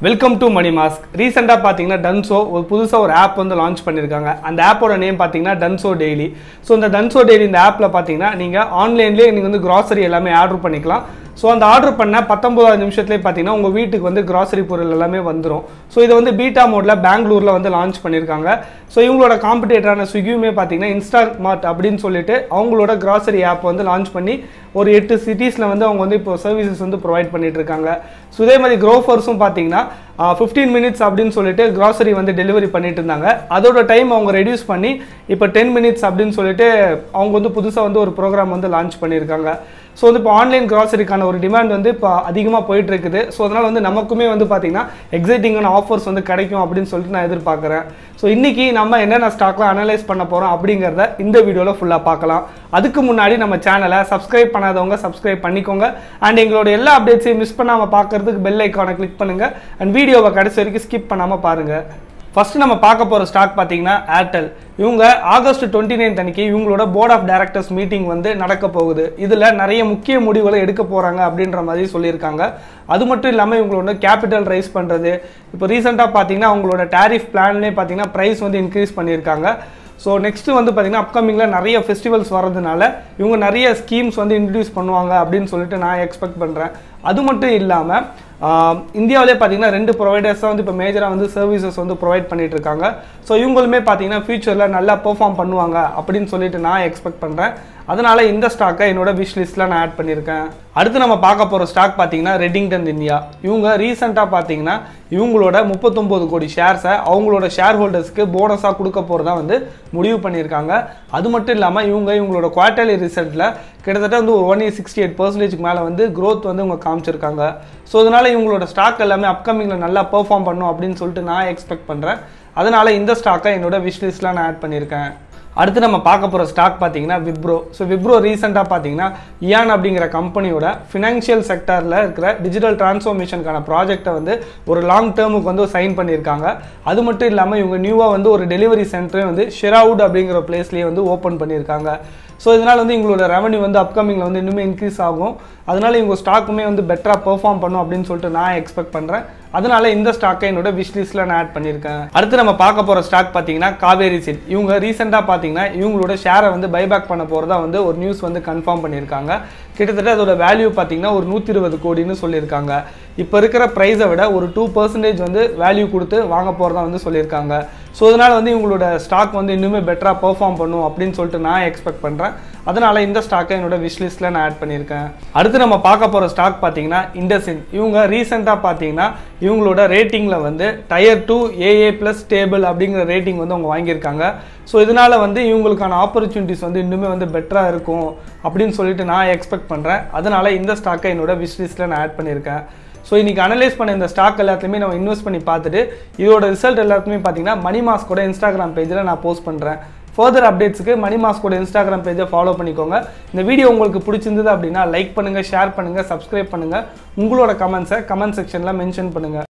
welcome to money mask ரீசெண்டாக பார்த்தீங்கன்னா டன்சோ ஒரு புதுசாக ஒரு ஆப் வந்து லான்ச் பண்ணியிருக்காங்க அந்த ஆப்போட நேம் பார்த்தீங்கன்னா டன்சோ டெய்லி ஸோ இந்த டன்சோ டெய்லி இந்த ஆப்பில் பார்த்தீங்கன்னா நீங்கள் ஆன்லைன்லேயே நீங்கள் வந்து கிராசரி எல்லாமே ஆர்டர் பண்ணிக்கலாம் ஸோ அந்த ஆர்டர் பண்ண பத்தொன்பதாவது நிமிஷத்துலேயே பார்த்தீங்கன்னா உங்கள் வீட்டுக்கு வந்து கிராசரி பொருள் எல்லாமே வந்துடும் ஸோ இதை வந்து பீட்டா மோடில் பெங்களூரில் வந்து லான்ச் பண்ணியிருக்காங்க ஸோ இவங்களோட காம்படிட்டரான ஸ்விக்கியுமே பார்த்தீங்கன்னா இன்ஸ்டாமார்ட் அப்படின்னு சொல்லிட்டு அவங்களோட கிராசரி ஆப் வந்து லான்ச் பண்ணி ஒரு எட்டு சிட்டிஸில் வந்து அவங்க வந்து இப்போ சர்வீசஸ் வந்து ப்ரொவைட் பண்ணிட்டு இருக்காங்க ஸோ இதே மாதிரி க்ரோஃபர்ஸும் பார்த்தீங்கன்னா ஃபிஃப்டீன் மினிட்ஸ் அப்படின்னு சொல்லிட்டு கிராசரி வந்து டெலிவரி பண்ணிட்டு இருந்தாங்க அதோட டைம் அவங்க ரெடியூஸ் பண்ணி இப்போ டென் மினிட்ஸ் அப்படின்னு சொல்லிட்டு அவங்க வந்து புதுசாக வந்து ஒரு ப்ரோக்ராம் வந்து லான்ச் பண்ணியிருக்காங்க ஸோ வந்து இப்போ ஆன்லைன் கிராசரிக்கான ஒரு டிமாண்ட் வந்து இப்போ அதிகமாக போயிட்டு இருக்குது ஸோ அதனால் வந்து நமக்குமே வந்து பார்த்தீங்கன்னா எக்ஸைட்டிங்கான ஆஃபர்ஸ் வந்து கிடைக்கும் அப்படின்னு சொல்லிட்டு நான் எதிர்பார்க்குறேன் ஸோ இன்னைக்கு நம்ம என்னென்ன ஸ்டாக்லாம் அனலைஸ் பண்ண போகிறோம் அப்படிங்கிறத இந்த வீடியோவில் ஃபுல்லாக பார்க்கலாம் அதுக்கு முன்னாடி நம்ம சேனலை சப்ஸ்கிரைப் பண்ணாதவங்க சப்ஸ்கிரைப் பண்ணிக்கோங்க அண்ட் எங்களோட எல்லா அப்டேட்ஸையும் மிஸ் பண்ணாமல் பார்க்கறதுக்கு பெல் ஐக்கானை கிளிக் பண்ணுங்கள் அண்ட் வீடியோவை கடைசி வரைக்கும் ஸ்கிப் பண்ணாமல் பாருங்கள் ஃபர்ஸ்ட் நம்ம பார்க்க போகிற ஸ்டாக் பார்த்தீங்கன்னா ஏர்டெல் இவங்க ஆகஸ்ட் டுவெண்ட்டி நைன்த் அன்னைக்கு இவங்களோட போர்ட் ஆஃப் டைரக்டர்ஸ் மீட்டிங் வந்து நடக்க போகுது இதில் நிறைய முக்கிய முடிவுகளை எடுக்க போகிறாங்க அப்படின்ற மாதிரி சொல்லியிருக்காங்க அது மட்டும் இல்லாமல் இவங்களோட கேபிட்டல் ரைஸ் பண்ணுறது இப்போ ரீசெண்டாக பார்த்தீங்கன்னா அவங்களோட டேரிஃப் பிளான்லேயே பார்த்தீங்கன்னா ப்ரைஸ் வந்து இன்க்ரீஸ் பண்ணியிருக்காங்க ஸோ நெக்ஸ்ட் வந்து பார்த்தீங்கன்னா அப்கமிங்கில் நிறைய ஃபெஸ்டிவல்ஸ் வர்றதுனால இவங்க நிறைய ஸ்கீம்ஸ் வந்து இன்ட்ரடியூஸ் பண்ணுவாங்க அப்படின்னு சொல்லிட்டு நான் எக்ஸ்பெக்ட் பண்ணுறேன் அது மட்டும் இல்லாமல் இந்தியாவிலே பார்த்தீங்கன்னா ரெண்டு ப்ரொவைடர்ஸ் தான் வந்து இப்போ மேஜராக வந்து சர்வீசஸ் வந்து ப்ரொவைட் பண்ணிட்டு இருக்காங்க ஸோ இவங்களுமே பார்த்தீங்கன்னா ஃபியூச்சரில் நல்லா பெர்ஃபார்ம் பண்ணுவாங்க அப்படின்னு சொல்லிட்டு நான் எக்ஸ்பெக்ட் பண்ணுறேன் அதனால இந்த ஸ்டாக்கை என்னோட விஷ் லிஸ்ட்டில் நான் ஆட் பண்ணியிருக்கேன் அடுத்து நம்ம பார்க்க போகிற ஸ்டாக் பார்த்தீங்கன்னா ரெட்டிங்டன் இந்தியா இவங்க ரீசெண்டாக பார்த்தீங்கன்னா இவங்களோட முப்பத்தொம்போது கோடி ஷேர்ஸை அவங்களோட ஷேர் ஹோல்டர்ஸ்க்கு போனஸாக கொடுக்க போகிறதா வந்து முடிவு பண்ணியிருக்காங்க அது மட்டும் இல்லாமல் இவங்க இவங்களோட குவார்டர்லி ரிசல்ட்டில் கிட்டத்தட்ட வந்து ஒரு ஒன் சிக்ஸ்டி எயிட் பர்சன்டேஜ்க்கு மேலே வந்து க்ரோத் வந்து இவங்க காமிச்சிருக்காங்க ஸோ இதனால் இவங்களோட ஸ்டாக் எல்லாமே அப்கமிங்கில் நல்லா பெர்ஃபார்ம் பண்ணும் அப்படின்னு சொல்லிட்டு நான் எக்ஸ்பெக்ட் பண்ணுறேன் அதனால இந்த ஸ்டாக்கை என்னோட விஷ் லிஸ்ட்டில் நான் ஆட் பண்ணியிருக்கேன் அடுத்து நம்ம பார்க்க போகிற ஸ்டாக் பார்த்தீங்கன்னா விப்ரோ ஸோ விப்ரோ ரீசெண்டாக பார்த்தீங்கன்னா இயான் அப்படிங்கிற கம்பெனியோட ஃபினான்ஷியல் செக்டரில் இருக்கிற டிஜிட்டல் டிரான்ஸ்ஃபார்மேஷனுக்கான ப்ராஜெக்ட்டை வந்து ஒரு லாங் டேர்முக்கு வந்து சைன் பண்ணியிருக்காங்க அது மட்டும் இல்லாமல் இவங்க நியூவாக வந்து ஒரு டெலிவரி சென்டரே வந்து ஷெராவுட் அப்படிங்கிற பிளேஸ்லேயே வந்து ஓப்பன் பண்ணியிருக்காங்க ஸோ இதனால் வந்து எங்களோட ரெவன்யூ வந்து அப்கமிங்கில் வந்து இன்னுமே இன்க்ரீஸ் ஆகும் அதனால இவங்க ஸ்டாக்குமே வந்து பெட்டராக பெர்ஃபார்ம் பண்ணும் அப்படின்னு சொல்லிட்டு நான் எக்ஸ்பெக்ட் பண்ணுறேன் அதனால இந்த ஸ்டாக்கை என்னோட விஷ் லிஸ்ட்டில் நான் ஆட் பண்ணியிருக்கேன் அடுத்து நம்ம பார்க்க போகிற ஸ்டாக் பார்த்தீங்கன்னா காவேரி சீட் இவங்க ரீசெண்டாக பார்த்தீங்கன்னா இவங்களோட ஷேரை வந்து பைபேக் பண்ண போகிறதா வந்து ஒரு நியூஸ் வந்து கன்ஃபார்ம் பண்ணியிருக்காங்க கிட்டத்தட்ட அதோட வேல்யூ பார்த்தீங்கன்னா ஒரு நூற்றி இருபது கோடின்னு சொல்லியிருக்காங்க இப்போ இருக்கிற ப்ரைஸை விட ஒரு டூ பர்சன்டேஜ் வந்து வேல்யூ கொடுத்து வாங்க போகிறதா வந்து சொல்லியிருக்காங்க ஸோ அதனால் வந்து இவங்களோட ஸ்டாக் வந்து இன்னுமே பெட்டராக பெர்ஃபார்ம் பண்ணும் அப்படின்னு சொல்லிட்டு நான் எக்ஸ்பெக்ட் பண்ணுறேன் அதனால் இந்த ஸ்டாக்கை என்னோட விஷ் லிஸ்ட்டில் நான் ஆட் பண்ணியிருக்கேன் அடுத்து நம்ம பார்க்க போகிற ஸ்டாக் பார்த்தீங்கன்னா இண்டஸ்இன் இவங்க ரீசெண்டாக பார்த்தீங்கன்னா இவங்களோட ரேட்டிங்கில் வந்து tier two AA plus stable அப்படிங்கிற ரேட்டிங் வந்து அவங்க வாங்கியிருக்காங்க ஸோ இதனால் வந்து இவங்களுக்கான ஆப்பர்ச்சுனிட்டிஸ் வந்து இன்னுமே வந்து பெட்டராக இருக்கும் அப்படின்னு சொல்லிட்டு நான் எக்ஸ்பெக்ட் பண்ணுறேன் அதனால் இந்த ஸ்டாக்கை என்னோட விஷ் லிஸ்ட்டில் நான் ஆட் பண்ணியிருக்கேன் ஸோ இன்றைக்கி அனலைஸ் பண்ண இந்த ஸ்டாக் எல்லாத்தையுமே நம்ம இன்வெஸ்ட் பண்ணி பார்த்துட்டு இதோட ரிசல்ட் எல்லாத்துக்குமே பார்த்தீங்கன்னா மணி மாஸ்கோட இன்ஸ்டாகிராம் பேஜில் நான் போஸ்ட் பண்ணுறேன் ஃபர்தர் அப்டேட்ஸ்க்கு மணி மாஸ்கோட இன்ஸ்டாகிராம் பேஜை ஃபாலோ பண்ணிக்கோங்க இந்த வீடியோ உங்களுக்கு பிடிச்சிருந்தது அப்படின்னா லைக் பண்ணுங்கள் ஷேர் பண்ணுங்கள் சப்ஸ்கிரைப் பண்ணுங்கள் உங்களோட கமெண்ட்ஸை கமெண்ட் செக்ஷனில் மென்ஷன் பண்ணுங்கள்